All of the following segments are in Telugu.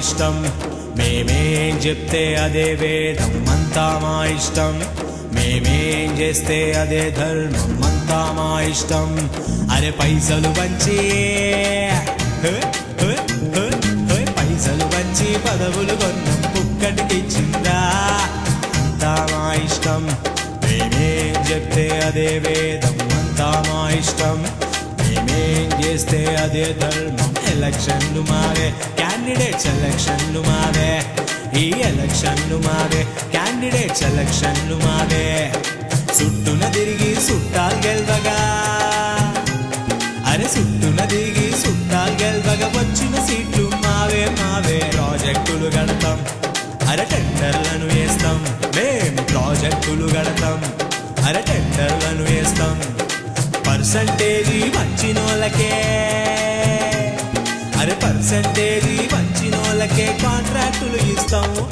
ఇష్టం మేమేం చెప్తే అదే వేదం అంతా మా ఇష్టం మేమేం చేస్తే అదే ధర్మం అంతా మా ఇష్టం అరే పైసలు పంచి హే, హే, హే, హే, పైసలు పంచి పదవులు కొన్నాం కుక్కటికి ఇచ్చిందా అంతా మా ఇష్టం మేమేం చెప్తే అదే వేదం అంతా మా ఇష్టం మేమేం చేస్తే అదే ధర్మం ఎలక్షన్లు మావే క్యాండిడేట్స్ ఎలక్షన్లు మావే ఈ ఎలక్షన్లు మావే క్యాండిడేట్స్ ఎలక్షన్లు మావే చుట్టున తిరిగి చుట్టాలు గెలవగా అరే చుట్టున తిరిగి చుట్టాలు గెలవగా వచ్చిన సీట్లు మావే మావే ప్రాజెక్టులు గడతాం అరే టెండర్లను వేస్తాం మేం ప్రాజెక్టులు గడతాం అరే టెండర్లను వేస్తాం పర్సంటేజీ వచ్చినోళ్ళకే అరే పర్సంటేజీ వచ్చినోళ్ళకే కాంట్రాక్టులు ఇస్తాము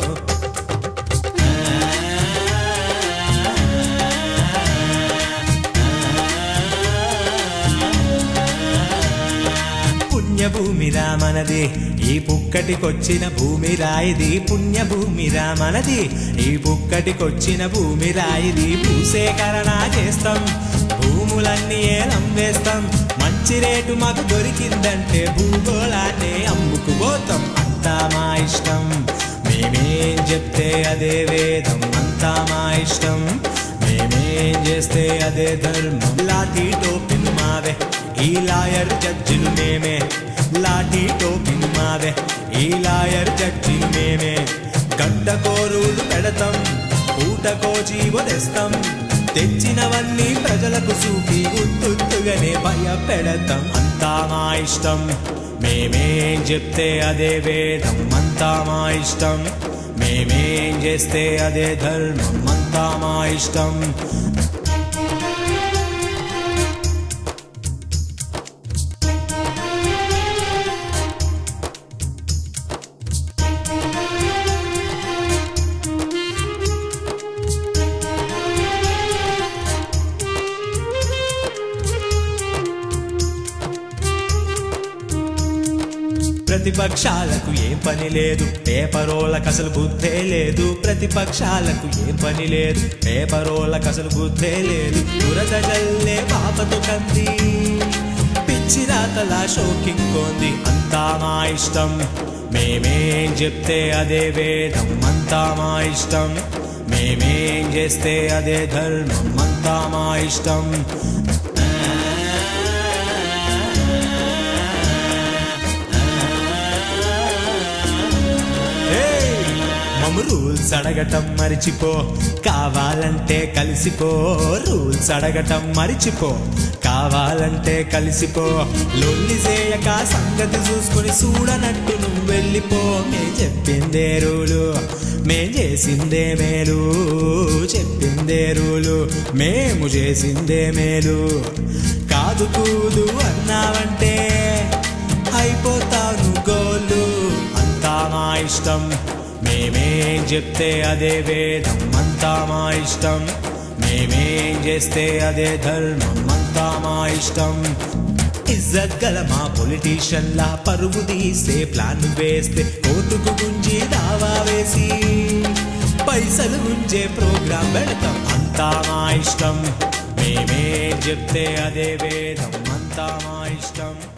పుణ్యభూమిరా మనది ఈ పుక్కటికొచ్చిన భూమి రాయిది పుణ్యభూమిరా మనది ఈ పుక్కటికొచ్చిన భూమి రాయిది భూసేకరణ చేస్తాం భూములన్నీ ఏలం వేస్తాం మంచి రేటు మాకు దొరికిందంటే భూగోళాన్ని అమ్ముకుపోతాం అంతా మా ఇష్టం మేమేం చెప్తే అదే వేదం అంతా మా ఇష్టం మేమేం చేస్తే అదే ధర్మం లాఠీ టోపిలు మావే ఈ లాయర్ జడ్జిలు మేమే లాఠీ టోపిలు మావే ఈ లాయర్ జడ్జిలు మేమే గడ్డకో రూలు పెడతాం ఊటకో జీవో తెస్తాం తెచ్చినవన్నీ ప్రజలకు చూపి ఉత్తుత్తుగానే భయపెడతాం అంతా మా ఇష్టం మేమేం చెప్తే అదే వేదం అంతా మా ఇష్టం మేమేం చేస్తే అదే ధర్మం అంతా మా ఇష్టం ప్రతిపక్షాలకు ఏం పని లేదు పేపరోళ్ళకు అసలు బుద్ధే లేదు ప్రతిపక్షాలకు ఏం పని లేదు పేపరోళ్ళకు అసలు బుద్ధే లేదు దురద జల్లే పాపతో కంది పిచ్చి రాతలా షోకింగ్ కోంది అంతా మా ఇష్టం మేమేం చెప్తే అదే వేదం అంతా మా ఇష్టం మేమేం చేస్తే అదే ధర్మం అంతా మా ఇష్టం ఏయ్! మమ్ము రూల్స్ అడగటం మరిచిపో కావాలంటే కలిసిపో రూల్స్ అడగటం మరిచిపో కావాలంటే కలిసిపో లొల్లి చేయక సంగతి చూసుకొని చూడనట్టు నువ్వు వెళ్ళిపో మే చెప్పిందే రూలు మేం చేసిందే మేలు చెప్పిందే రూలు మేము చేసిందే మేలు కాదు కూదు అన్నావంటే అయిపోతాను గోలు అంతా మా ఇష్టం మేమేం చెప్తే అదే వేదం అంతా మా ఇష్టం మేమేం చేస్తే అదే ధర్మం అంతా మా ఇష్టం ఇజ్జత్ గల మా పొలిటీషియన్లా పరుగు తీసే ప్లాన్ వేస్తే కోర్టుకు గుంజి దావా వేసి పైసలు గుంజే ప్రోగ్రాం పెడతాం అంతా మా ఇష్టం మేమేం చెప్తే అదే వేదం అంతా మా ఇష్టం